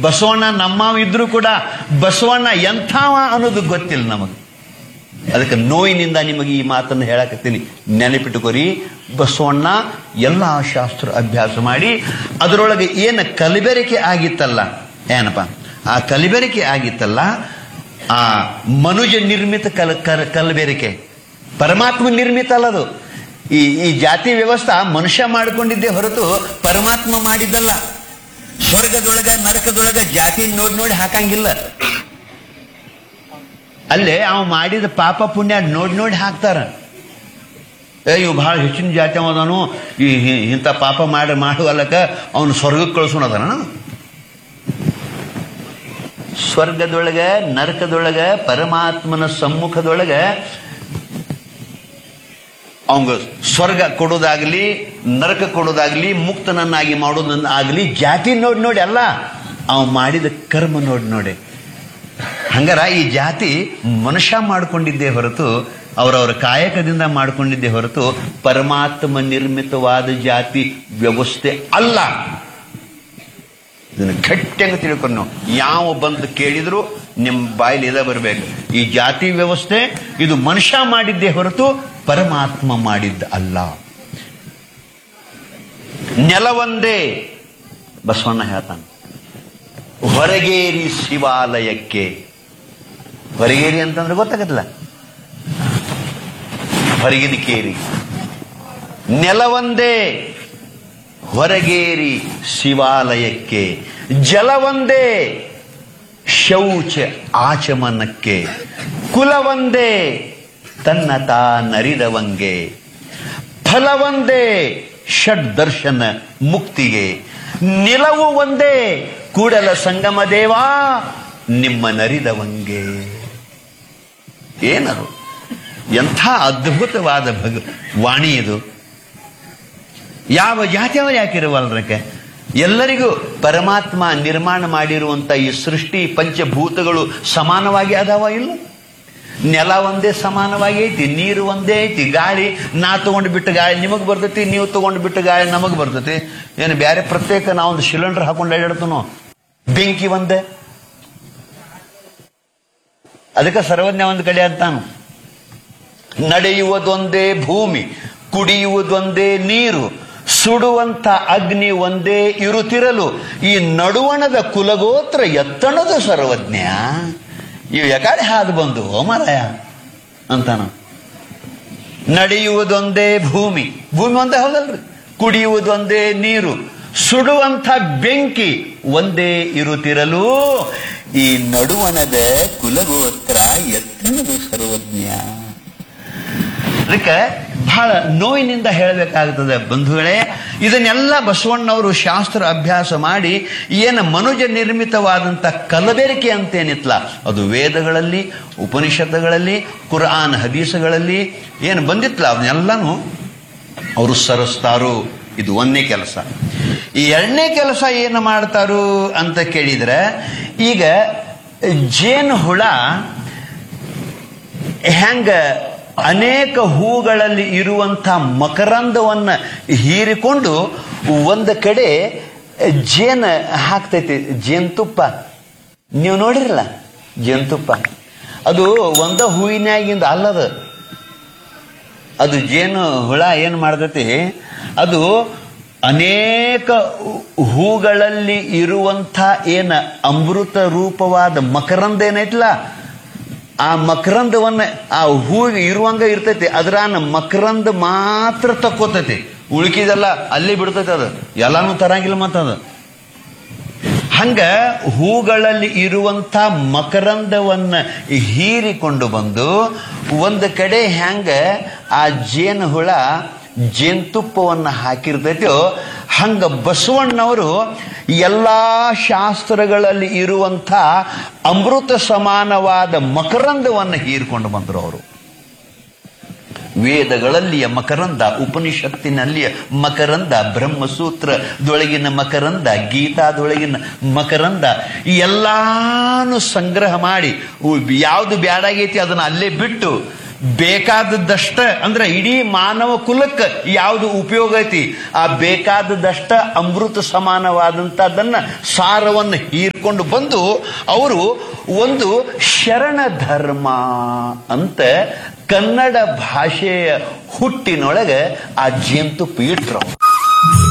ಬಸವಣ್ಣ ನಮ್ಮವ ಇದ್ರು ಕೂಡ ಬಸವಣ್ಣ ಎಂಥವ ಅನ್ನೋದು ಗೊತ್ತಿಲ್ಲ ನಮಗೆ ಅದಕ್ಕೆ ನೋವಿನಿಂದ ನಿಮಗೆ ಈ ಮಾತನ್ನು ಹೇಳಕತ್ತೀನಿ ನೆನಪಿಟ್ಟುಕೊರಿ ಬಸವಣ್ಣ ಎಲ್ಲ ಶಾಸ್ತ್ರ ಅಭ್ಯಾಸ ಮಾಡಿ ಅದರೊಳಗೆ ಏನು ಕಲಬೆರಕೆ ಆಗಿತ್ತಲ್ಲ ಏನಪ್ಪ ಆ ಕಲಬೆರಕೆ ಆಗಿತ್ತಲ್ಲ ಆ ಮನುಜ ನಿರ್ಮಿತ ಕಲ ಕಲ ಕಲಬೆರಕೆ ಪರಮಾತ್ಮ ನಿರ್ಮಿತ ಅಲ್ಲ ಅದು ಈ ಈ ಜಾತಿ ವ್ಯವಸ್ಥೆ ಮನುಷ್ಯ ಮಾಡಿಕೊಂಡಿದ್ದೇ ಹೊರತು ಪರಮಾತ್ಮ ಮಾಡಿದ್ದಲ್ಲ ಸ್ವರ್ಗದೊಳಗ ನರಕದೊಳಗ ಜಾತಿ ನೋಡಿ ನೋಡಿ ಹಾಕಂಗಿಲ್ಲ ಅಲ್ಲೇ ಅವ ಮಾಡಿದ ಪಾಪ ಪುಣ್ಯ ನೋಡಿ ನೋಡಿ ಹಾಕ್ತಾರ ಏ ಇವ್ ಬಹಳ ಹೆಚ್ಚಿನ ಜಾತಿ ಅವನು ಈ ಈ- ಇಂಥ ಪಾಪ ಮಾಡಿ ಮಾಡುವಲ್ಲಕ ಅವನು ಸ್ವರ್ಗಕ್ಕೆ ಕಳಿಸೋಣದನ ಸ್ವರ್ಗದೊಳಗ ನರಕದೊಳಗ ಪರಮಾತ್ಮನ ಸಮ್ಮುಖದೊಳಗ ಅವಂಗ ಸ್ವರ್ಗ ಕೊಡೋದಾಗ್ಲಿ ನರಕ ಕೊಡೋದಾಗ್ಲಿ ಮುಕ್ತನನ್ನಾಗಿ ಮಾಡೋದನ್ನಾಗ್ಲಿ ಜಾತಿ ನೋಡಿ ನೋಡಿ ಅಲ್ಲ ಅವ ಮಾಡಿದ ಕರ್ಮ ನೋಡಿ ನೋಡಿ ಹಂಗಾರ ಈ ಜಾತಿ ಮನುಷ್ಯ ಮಾಡಿಕೊಂಡಿದ್ದೇ ಹೊರತು ಅವರವರ ಕಾಯಕದಿಂದ ಮಾಡಿಕೊಂಡಿದ್ದೇ ಹೊರತು ಪರಮಾತ್ಮ ನಿರ್ಮಿತವಾದ ಜಾತಿ ವ್ಯವಸ್ಥೆ ಅಲ್ಲ ಇದನ್ನು ಗಟ್ಟಿಯಾಗಿ ತಿಳ್ಕೊಂಡು ನಾವು ಯಾವ ಬಂದು ಕೇಳಿದ್ರು ನಿಮ್ಮ ಬಾಯಲ್ಲಿ ಇದ ಬರಬೇಕು ಈ ಜಾತಿ ವ್ಯವಸ್ಥೆ ಇದು ಮನುಷ್ಯ ಮಾಡಿದ್ದೇ ಹೊರತು ಪರಮಾತ್ಮ ಮಾಡಿದ್ದ ಅಲ್ಲ ನೆಲವೊಂದೇ ಬಸವಣ್ಣ ಹೇಳ್ತಾನೆ ಹೊರಗೇರಿ ಶಿವಾಲಯಕ್ಕೆ ಹೊರಗೇರಿ ಅಂತಂದ್ರೆ ಗೊತ್ತಾಗತ್ತಲ್ಲ ಹೊರಗಿನ ಕೇರಿ ನೆಲವೊಂದೇ ಹೊರಗೇರಿ ಶಿವಾಲಯಕ್ಕೆ ಜಲವೊಂದೇ ಶೌಚ ಆಚಮನಕ್ಕೆ ಕುಲವೊಂದೇ ತನ್ನ ತಾನರಿದವಂಗೆ ಫಲವೊಂದೇ ಷಡ್ ದರ್ಶನ ಮುಕ್ತಿಗೆ ನಿಲವು ಒಂದೇ ಕೂಡಲ ಸಂಗಮ ದೇವಾ ನಿಮ್ಮ ನರಿದವಂಗೆ ಏನದು ಎಂಥ ಅದ್ಭುತವಾದ ಭಗ ವಾಣಿ ಇದು ಯಾವ ಜಾತಿಯವ ಯಾಕಿರುವಲ್ರಕ್ಕೆ ಎಲ್ಲರಿಗೂ ಪರಮಾತ್ಮ ನಿರ್ಮಾಣ ಮಾಡಿರುವಂತ ಈ ಸೃಷ್ಟಿ ಪಂಚಭೂತಗಳು ಸಮಾನವಾಗಿ ಅದಾವ ಇಲ್ಲ ನೆಲ ಒಂದೇ ಸಮಾನವಾಗಿ ಐತಿ ನೀರು ಒಂದೇ ಐತಿ ಗಾಳಿ ನಾ ತಗೊಂಡು ಬಿಟ್ಟು ಗಾಳಿ ನಿಮಗೆ ಬರ್ತೈತಿ ನೀವು ತಗೊಂಡು ಬಿಟ್ಟು ಗಾಳಿ ನಮಗೆ ಬರ್ತೈತಿ ಏನು ಬೇರೆ ಪ್ರತ್ಯೇಕ ನಾವೊಂದು ಸಿಲಿಂಡರ್ ಹಾಕೊಂಡು ಅಡ್ಯಾಡ್ತನೋ ಬೆಂಕಿ ಒಂದೇ ಅದಕ್ಕೆ ಸರ್ವಜ್ಞ ಒಂದು ಕಡೆ ಅಂತಾನು ನಡೆಯುವುದೊಂದೇ ಭೂಮಿ ಕುಡಿಯುವುದೊಂದೇ ನೀರು ಸುಡುವಂತ ಅಗ್ನಿ ಒಂದೇ ಇರುತ್ತಿರಲು ಈ ನಡುವಣದ ಕುಲಗೋತ್ರ ಎತ್ತಣದ ಸರ್ವಜ್ಞ ಇವು ಯಾಕಡೆ ಹಾದು ಬಂದು ಮರಾಯ ಅಂತಾನ ನಡೆಯುವುದೊಂದೇ ಭೂಮಿ ಭೂಮಿ ಒಂದೇ ಹೌದಲ್ರಿ ಕುಡಿಯುವುದೊಂದೇ ನೀರು ಸುಡುವಂಥ ಬೆಂಕಿ ಒಂದೇ ಇರುತ್ತಿರಲು ಈ ನಡುವಣದ ಕುಲಗೋತ್ರ ಎತ್ತಣದು ಸರ್ವಜ್ಞ ಅದಕ್ಕೆ ಬಹಳ ನೋವಿನಿಂದ ಹೇಳಬೇಕಾಗುತ್ತದೆ ಬಂಧುಗಳೇ ಇದನ್ನೆಲ್ಲ ಬಸವಣ್ಣವರು ಶಾಸ್ತ್ರ ಅಭ್ಯಾಸ ಮಾಡಿ ಏನು ಮನುಜ ನಿರ್ಮಿತವಾದಂಥ ಕಲಬೆರಕೆ ಅಂತೇನಿತ್ಲ ಅದು ವೇದಗಳಲ್ಲಿ ಉಪನಿಷತ್ತುಗಳಲ್ಲಿ ಕುರಾನ್ ಹದೀಸಗಳಲ್ಲಿ ಏನು ಬಂದಿತ್ಲ ಅವನ್ನೆಲ್ಲನೂ ಅವರು ಸರಿಸ್ತಾರು ಇದು ಒಂದನೇ ಕೆಲಸ ಈ ಎರಡನೇ ಕೆಲಸ ಏನು ಮಾಡ್ತಾರು ಅಂತ ಕೇಳಿದ್ರೆ ಈಗ ಜೇನು ಹುಳ ಹೆಂಗ ಅನೇಕ ಹೂಗಳಲ್ಲಿ ಇರುವಂಥ ಮಕರಂದವನ್ನ ಹೀರಿಕೊಂಡು ಒಂದು ಕಡೆ ಜೇನು ಹಾಕ್ತೈತಿ ಜೇನುತುಪ್ಪ ನೀವು ನೋಡಿರಲ್ಲ ಜೇನುತುಪ್ಪ ಅದು ಒಂದ ಹೂವಿನಾಗಿಂದ ಅಲ್ಲದ ಅದು ಜೇನು ಹುಳ ಏನು ಮಾಡ್ತೈತಿ ಅದು ಅನೇಕ ಹೂಗಳಲ್ಲಿ ಇರುವಂಥ ಏನ ಅಮೃತ ರೂಪವಾದ ಮಕರಂದ ಏನೈತಲ್ಲ ಆ ಮಕರಂದವನ್ನ ಆ ಹೂವಿಗೆ ಇರುವಂಗ ಇರ್ತೈತಿ ಅದ್ರ ಮಕರಂದ ಮಾತ್ರ ತಕ್ಕೋತೈತಿ ಉಳುಕಿದೆಲ್ಲ ಅಲ್ಲಿ ಬಿಡ್ತೈತಿ ಅದು ಎಲ್ಲಾನು ತರಂಗಿಲ್ಲ ಮತ್ತದು ಹಂಗ ಹೂಗಳಲ್ಲಿ ಇರುವಂತ ಮಕರಂದವನ್ನ ಹೀರಿಕೊಂಡು ಬಂದು ಒಂದು ಕಡೆ ಹೆಂಗ ಆ ಜೇನು ಹುಳ ಜೇನುತುಪ್ಪವನ್ನ ಹಾಕಿರ್ತೈತೋ ಹಂಗ ಬಸವಣ್ಣವರು ಎಲ್ಲಾ ಶಾಸ್ತ್ರಗಳಲ್ಲಿ ಇರುವಂಥ ಅಮೃತ ಸಮಾನವಾದ ಮಕರಂದವನ್ನು ಹೀರಿಕೊಂಡು ಬಂದರು ಅವರು ವೇದಗಳಲ್ಲಿಯ ಮಕರಂದ ಉಪನಿಷತ್ತಿನಲ್ಲಿಯ ಮಕರಂದ ಬ್ರಹ್ಮಸೂತ್ರದೊಳಗಿನ ಮಕರಂದ ಗೀತಾದೊಳಗಿನ ಮಕರಂದ ಈ ಎಲ್ಲಾನು ಸಂಗ್ರಹ ಮಾಡಿ ಉ- ಯಾವುದು ಬ್ಯಾಡಾಗೈತಿ ಅದನ್ನ ಅಲ್ಲೇ ಬಿಟ್ಟು ಬೇಕಾದದ್ದಷ್ಟ ಅಂದ್ರೆ ಇಡೀ ಮಾನವ ಕುಲಕ್ಕೆ ಯಾವುದು ಉಪಯೋಗ ಐತಿ ಆ ಬೇಕಾದದಷ್ಟ ಅಮೃತ ಸಮಾನವಾದಂತದನ್ನ ಸಾರವನ್ನು ಹೀರ್ಕೊಂಡು ಬಂದು ಅವರು ಒಂದು ಶರಣ ಧರ್ಮ ಅಂತ ಕನ್ನಡ ಭಾಷೆಯ ಹುಟ್ಟಿನೊಳಗೆ ಆ ಜೇಂತು ಪೀಟ್ರು